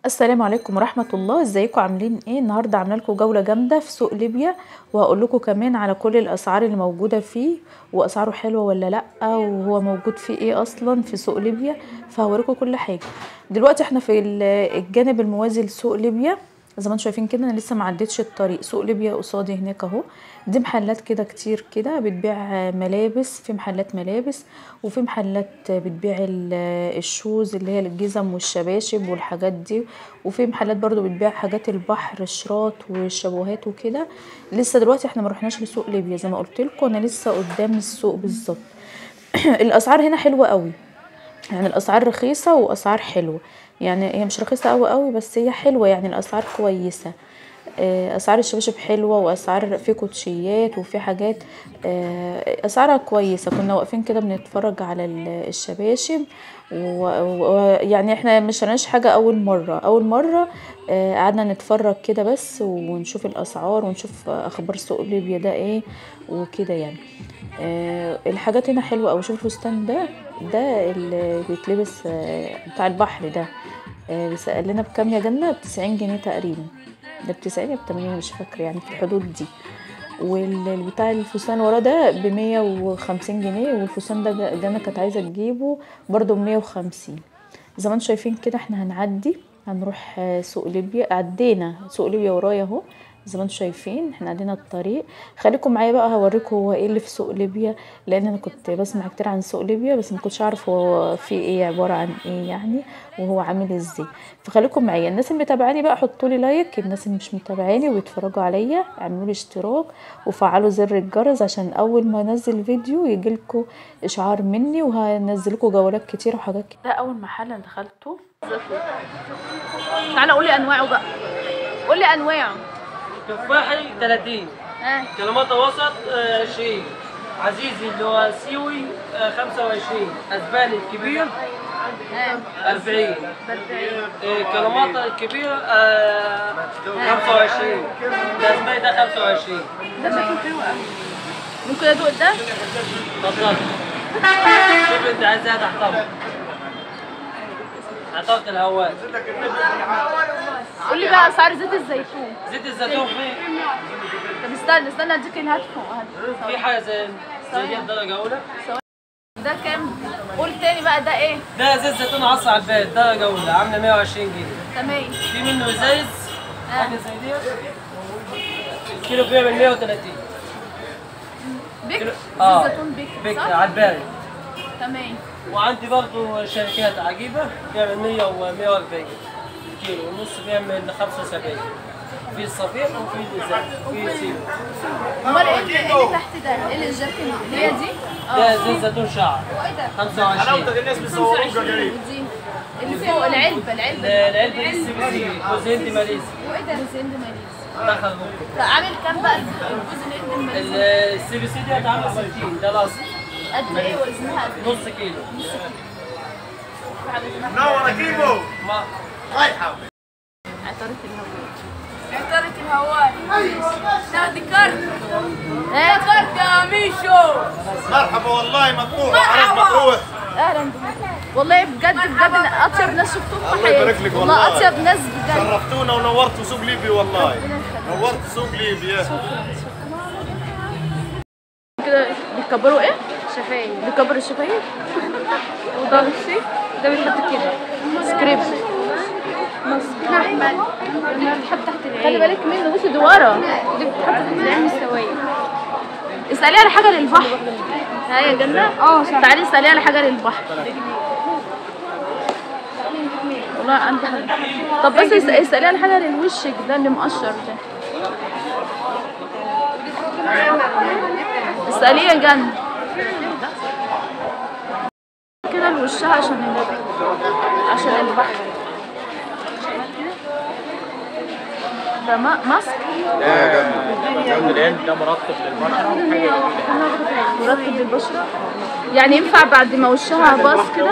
السلام عليكم ورحمة الله ازيكم عاملين ايه النهاردة عامله لكم جولة جامدة في سوق ليبيا وهقول لكم كمان على كل الاسعار اللي موجودة فيه واسعاره حلوة ولا لا وهو موجود فيه ايه اصلا في سوق ليبيا فهوريكم كل حاجة دلوقتي احنا في ال- الجانب الموازي لسوق ليبيا زي ما انتم شايفين كده انا لسه ما عديتش الطريق سوق ليبيا قصادي هناك اهو دي محلات كده كتير كده بتبيع ملابس في محلات ملابس وفي محلات بتبيع ال- الشوز اللي هي الجزم والشباشب والحاجات دي وفي محلات برضو بتبيع حاجات البحر الشراط والشابوهات وكده لسه دلوقتي احنا ما رحناش لسوق ليبيا زي ما قلت لكم انا لسه قدام السوق بالظبط الاسعار هنا حلوه قوي يعني الاسعار رخيصه واسعار حلوه يعني هي مش رخيصه قوي قوي بس هي حلوه يعني الاسعار كويسه آه، اسعار الشباشب حلوه واسعار في كوتشيات وفي حاجات آه، اسعارها كويسه كنا واقفين كده بنتفرج على ال- الشباشب ويعني احنا مش شريناش حاجه اول مره اول مره آه، قعدنا نتفرج كده بس ونشوف الاسعار ونشوف اخبار سوق ليبيا ده ايه وكده يعني آه، الحاجات هنا حلوه قوي شوف الفستان ده ده اللي بيتلبس آه، بتاع البحر ده آه، بس قال لنا بكام يا جنة بتسعين جنيه تقريبا ده بتسعين يا بتمانين مش فاكرة يعني في الحدود دي والبتاع الفستان وراه ده بمية وخمسين جنيه والفستان ده ج- جنة كانت عايزة تجيبه برضه بمية وخمسين زي ما انتم شايفين كده احنا هنعدي هنروح آه، سوق ليبيا عدينا سوق ليبيا ورايا اهو زي ما انتم شايفين احنا عدينا الطريق خليكم معايا بقى هوريكم هو ايه اللي في سوق ليبيا لان انا كنت بسمع كتير عن سوق ليبيا بس ما كنتش اعرف هو في ايه عباره عن ايه يعني وهو عامل ازاي فخليكم معايا الناس اللي متابعاني بقى حطوا لي لايك الناس اللي مش متابعاني وبيتفرجوا عليا اعملوا لي اشتراك وفعلوا زر الجرس عشان اول ما انزل فيديو يجيلكوا اشعار مني وهنزل لكم جولات كتير وحاجات كتير ده اول محل انا دخلته تعالى قولي انواعه بقى قولي انواعه تفاحي 30 ها كلمات وسط آه، 20 عزيزي اللي هو سيوي آه، 25 اسباني الكبير ها 40 40 آه، كلمات الكبير آه، 25 ده اسباني ده 25 ده شكله حلو قوي ممكن ادوق ده اتفضل شوف انت عايزها تحتمل عطاك الهواء قولي بقى اسعار زيت الزيتون زيت الزيتون في طب استنى استنى اديك الهاتفون في حاجه زي زي دي درجه اولى ده كام قول تاني بقى ده ايه ده زيت زيتون عصر على البيت درجه اولى عامله 120 جنيه تمام في منه ازايز حاجه زي دي الكيلو بيعمل 130 بيك كيلو- زيت اه الزيتون بيك بيك صح على البارد تمام وعندي برضه شركات عجيبه بيعمل 100 و 140 كيلو ونص بيعمل 75 في الصفيح وفي الازاز وفي سيلو امال ايه اللي إيه اللي تحت ده ايه اللي الجاكيت اللي هي دي ده زيت زيتون شعر ايه ده 25 ودي اللي فوق العلبه العلبه العلبه دي السي بي سي جوز هندي ماليزي وايه ده زند ماليزي دخل ممكن طب عامل كام بقى الجوز الهند الماليزي السي بي سي دي هتعمل 60 ده الاصل قد ايه وزنها قد ايه نص كيلو منور كيمو ما عطارة الهواء عطارة الهواء تاخدي كارت ايه كارت يا ميشو مرحبا والله مطروح عرب مطروح اهلا بك والله بجد بجد اطيب ناس شفتهم في الله يبارك حياتي لك والله والله. اطيب ناس بجد شرفتونا ونورتوا سوق ليبيا والله نورت سوق ليبيا كده بيكبروا ايه؟ شفايف بيكبروا الشفايف وده الشيء ده بيتحط كده سكريبت ماسك احمد لما بتحط تحت العين خلي بالك منه بصي دي ورا دي بتتحط تحت العين السويه اسألي على حاجة للبحر ها يا جنة؟ اه تعالي اسألي على حاجة للبحر والله عندي حاجة طب بس اس- اسألي على حاجة للوشك ده اللي مقشر ده اسأليه يا جنة كده لوشها عشان ال- عشان البحر ده ما- ماسك ده مرطب للمرأة مرطب للبشرة يعني ينفع بعد ما وشها باص كده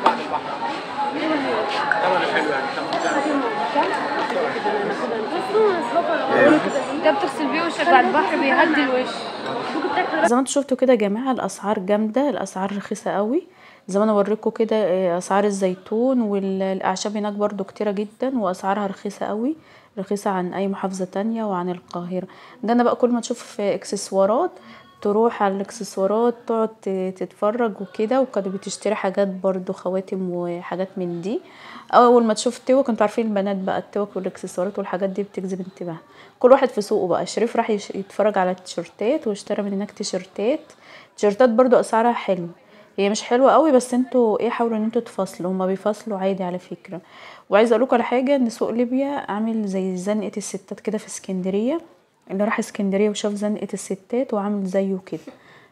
ده بتغسل بيه وشك بعد البحر بيهدي الوش زي ما انتوا شفتوا كده يا جماعه الاسعار جامده الاسعار رخيصه قوي زي ما انا اوريكم كده آه، اسعار الزيتون والاعشاب هناك برضو كتيره جدا واسعارها رخيصه قوي رخيصه عن اي محافظه تانية وعن القاهره جانا بقى كل ما تشوف اكسسوارات تروح على الاكسسوارات تقعد ت- تتفرج وكده وكانت بتشتري حاجات برضو خواتم وحاجات من دي اول ما تشوف توك انتوا عارفين البنات بقى التوك والاكسسوارات والحاجات دي بتجذب انتباه كل واحد في سوقه بقى شريف راح يش- يتفرج على التيشيرتات واشترى من هناك تيشيرتات تيشيرتات برضو اسعارها حلوه هي مش حلوه قوي بس انتوا ايه حاولوا ان انتوا تفصلوا هما بيفصلوا عادي على فكره وعايزه اقول لكم على حاجه ان سوق ليبيا عامل زي زنقه الستات كده في اسكندريه اللي راح اسكندريه وشاف زنقه الستات وعامل زيه كده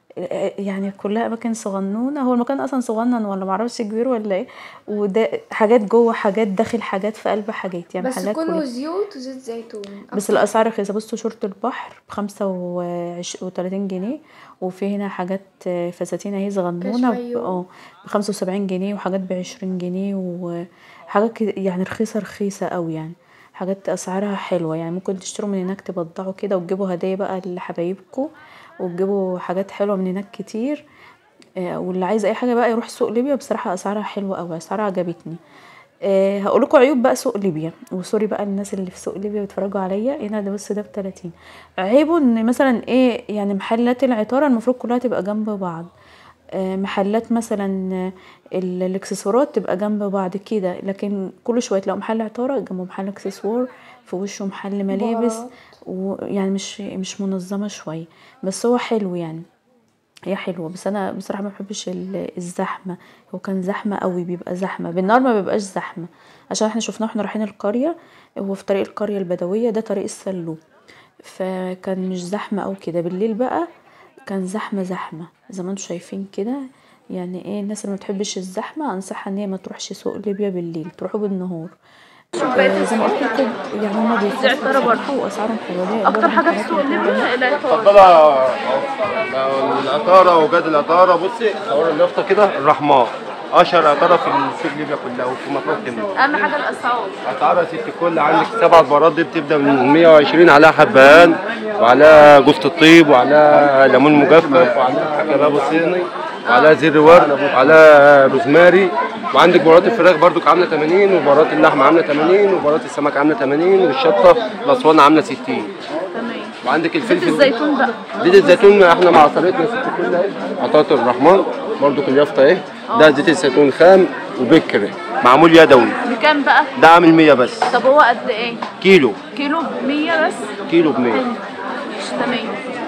يعني كلها اماكن صغنونه هو المكان اصلا صغنن ولا معرفش كبير ولا ايه وده حاجات جوه حاجات داخل حاجات في قلب حاجات يعني بس محلات كله كلها زيوت وزيت زيتون بس الاسعار رخيصه بصوا شورت البحر بخمسة وتلاتين جنيه وفي هنا حاجات فساتين اهي صغنونه ب- كشميو. اه بخمسة وسبعين جنيه وحاجات بعشرين جنيه وحاجات كده- يعني رخيصه رخيصه قوي يعني حاجات اسعارها حلوه يعني ممكن تشتروا من هناك تبضعوا كده وتجيبوا هدايا بقى لحبايبكم وتجيبوا حاجات حلوه من هناك كتير آه، واللي عايز اي حاجه بقى يروح سوق ليبيا بصراحه اسعارها حلوه قوي اسعارها عجبتني أه هقول لكم عيوب بقى سوق ليبيا وسوري بقى الناس اللي في سوق ليبيا بيتفرجوا عليا هنا ده بص ده ب 30 عيبه ان مثلا ايه يعني محلات العطاره المفروض كلها تبقى جنب بعض آه، محلات مثلا آه، ال- الاكسسوارات تبقى جنب بعض كده لكن كل شويه تلاقوا محل عطاره جنبه محل اكسسوار في وشه محل ملابس بهارات. ويعني مش مش منظمه شويه بس هو حلو يعني هي حلوه بس انا بصراحه ما بحبش ال- الزحمه هو كان زحمه قوي بيبقى زحمه بالنهار ما بيبقاش زحمه عشان احنا شفناه واحنا رايحين القريه هو في طريق القريه البدويه ده طريق السلوم فكان مش زحمه او كده بالليل بقى كان زحمه زحمه زي ما انتم شايفين كده يعني ايه الناس اللي ما بتحبش الزحمه انصحها ان هي ما تروحش سوق ليبيا بالليل تروحوا بالنهار آه، زي ما قلت لكم يعني هما بيفرقوا العطارة برضه. بصراحة واسعارهم حلوه اكتر حاجه في سوق ليبيا العطار اتفضلي العطاره وجاد العطاره بصي صور اليافطه كده الرحمن اشهر عطاره في في ليبيا كلها وفي مطروح كمان اهم حاجه الاسعار اسعار يا ست الكل عندك سبع بارات دي بتبدا من 120 على حبهان وعلى جوز الطيب وعلى ليمون مجفف وعلى كباب صيني وعلى زر ورد وعلى روزماري وعندك بهارات الفراخ برضك عامله 80 وبهارات اللحمه عامله 80 وبهارات السمك عامله 80 والشطه الاسوان عامله 60 تمام وعندك زيت الفلفل الزيتون بقى زيت الزيتون احنا مع عصارتنا ست الكل اهي عطاء الرحمن برضو اليافطه اهي ده زيت الزيتون خام وبكر معمول يدوي بكام بقى ده عامل 100 بس طب هو قد ايه كيلو كيلو ب 100 بس كيلو ب 100 مش تمام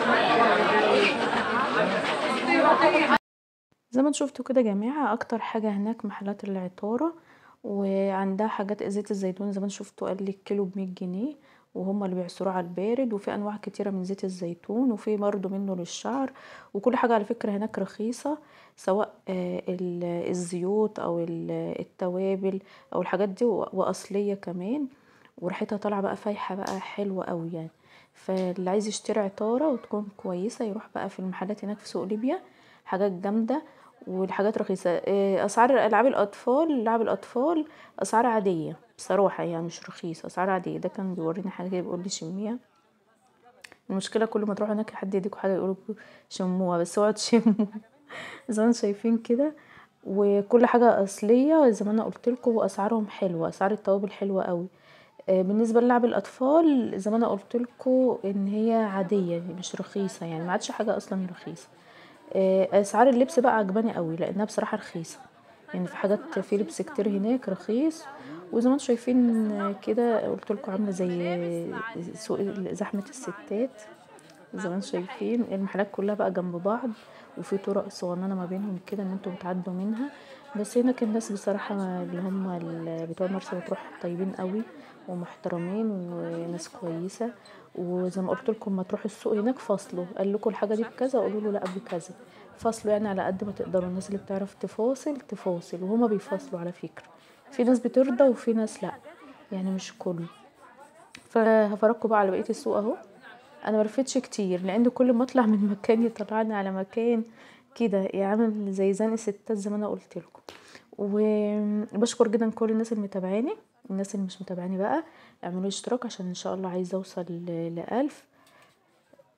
زي ما انتوا شفتوا كده يا جماعة اكتر حاجة هناك محلات العطارة وعندها حاجات زيت الزيتون زي ما انتوا شفتوا قال لي الكيلو بمية جنيه وهم اللي بيعصروه على البارد وفي انواع كتيرة من زيت الزيتون وفي برضه منه للشعر وكل حاجة على فكرة هناك رخيصة سواء آه، ال- الزيوت او ال- التوابل او الحاجات دي و- واصلية كمان وريحتها طالعة بقى فايحة بقى حلوة قوي يعني فاللي عايز يشتري عطارة وتكون كويسة يروح بقى في المحلات هناك في سوق ليبيا حاجات جامدة والحاجات رخيصة إيه، أسعار ألعاب الأطفال لعب الأطفال أسعار عادية بصراحة يعني مش رخيصة أسعار عادية ده كان بيوريني حاجة كده بيقول لي شميها المشكلة كل ما تروحوا هناك حد يديكوا حاجة يقولوا شموها بس اوعوا تشموا زي ما انتوا شايفين كده وكل حاجة أصلية زي ما أنا قلت لكم وأسعارهم حلوة أسعار التوابل حلوة قوي آه، بالنسبة للعب الأطفال زي ما أنا قلت لكم إن هي عادية مش رخيصة يعني ما عادش حاجة أصلا رخيصة آه، أسعار اللبس بقى عجباني قوي لأنها بصراحة رخيصة يعني في حاجات في لبس كتير هناك رخيص وزي ما انتم شايفين آه، كده قلت لكم عامله زي سوق زحمه الستات زي ما انتم شايفين المحلات كلها بقى جنب بعض وفي طرق صغننه ما بينهم كده ان انتم بتعدوا منها بس هناك الناس بصراحه اللي هم ال- بتوع مرسى مطروح طيبين قوي ومحترمين وناس كويسه وزي ما قلت لكم ما تروحوا السوق هناك فاصلوا قال لكم الحاجه دي بكذا قولوا له لا بكذا فاصلوا يعني على قد ما تقدروا الناس اللي بتعرف تفاصل تفاصل وهما بيفاصلوا على فكره في ناس بترضى وفي ناس لا يعني مش كله فهفرجكم بقى على بقيه السوق اهو انا ملفتش كتير لان كل ما اطلع من مكان يطلعني على مكان كده يعمل زي زنق ستات زي ما انا قلت لكم وبشكر جدا كل الناس اللي متابعاني الناس اللي مش متابعاني بقى اعملوا اشتراك عشان ان شاء الله عايزه اوصل ل- لألف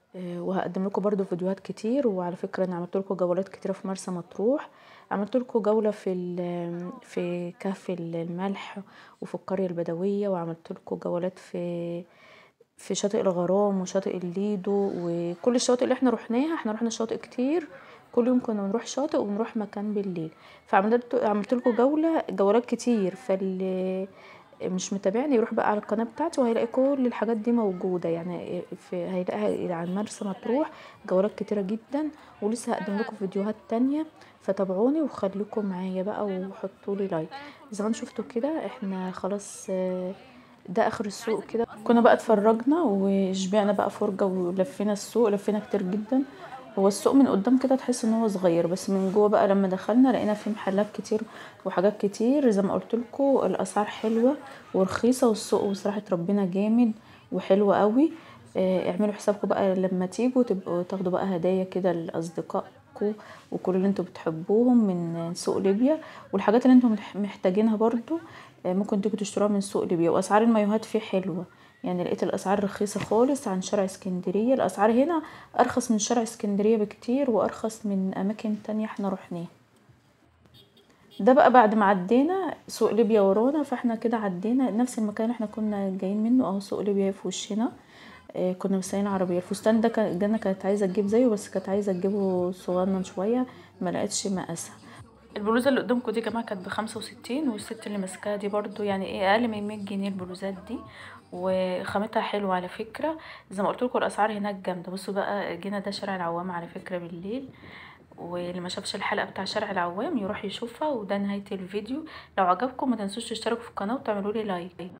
آه، وهقدم لكم برضو فيديوهات كتير وعلى فكرة انا عملت لكم جولات كتيرة في مرسى مطروح عملت لكم جولة في ال- في كهف الملح وفي القرية البدوية وعملت لكم جولات في في شاطئ الغرام وشاطئ الليدو وكل الشواطئ اللي احنا رحناها احنا رحنا شواطئ كتير كل يوم كنا بنروح شاطئ وبنروح مكان بالليل فعملت عملت لكم جولة جولات كتير فاللي مش متابعني يروح بقى على القناة بتاعتي وهيلاقي كل الحاجات دي موجودة يعني في هيلاقيها على مرسى مطروح جولات كتيرة جدا ولسه هقدم لكم فيديوهات تانية فتابعوني وخليكم معايا بقى وحطوا لي لايك زي ما انتم شفتوا كده احنا خلاص آه، ده اخر السوق كده كنا بقى اتفرجنا وشبعنا بقى فرجة ولفينا السوق لفينا كتير جدا هو السوق من قدام كده تحس ان هو صغير بس من جوه بقى لما دخلنا لقينا فيه محلات كتير وحاجات كتير زي ما قلت لكم الاسعار حلوه ورخيصه والسوق بصراحه ربنا جامد وحلو قوي آه، اعملوا حسابكم بقى لما تيجوا تبقوا تاخدوا بقى هدايا كده لاصدقائكم وكل اللي انتوا بتحبوهم من سوق ليبيا والحاجات اللي انتوا مح- محتاجينها برضو آه، ممكن تيجوا تشتروها من سوق ليبيا واسعار المايوهات فيه حلوه يعني لقيت الاسعار رخيصه خالص عن شارع اسكندريه الاسعار هنا ارخص من شارع اسكندريه بكتير وارخص من اماكن تانية احنا رحناها ده بقى بعد ما عدينا سوق ليبيا ورانا فاحنا كده عدينا نفس المكان اللي احنا كنا جايين منه اهو سوق ليبيا في وشنا آه، كنا مستنيين عربيه الفستان ده كان جانا كانت عايزه تجيب زيه بس كانت عايزه تجيبه صغنن شويه ما لقيتش مقاسها البلوزه اللي قدامكم دي يا جماعه كانت بخمسة وستين والست اللي ماسكاها دي برضو يعني ايه اقل من 100 جنيه البلوزات دي وخامتها حلوه على فكره زي ما قلت لكم الاسعار هناك جامده بصوا بقى جينا ده شارع العوام على فكره بالليل واللي ما شافش الحلقه بتاع شارع العوام يروح يشوفها وده نهايه الفيديو لو عجبكم ما تنسوش تشتركوا في القناه وتعملوا لي لايك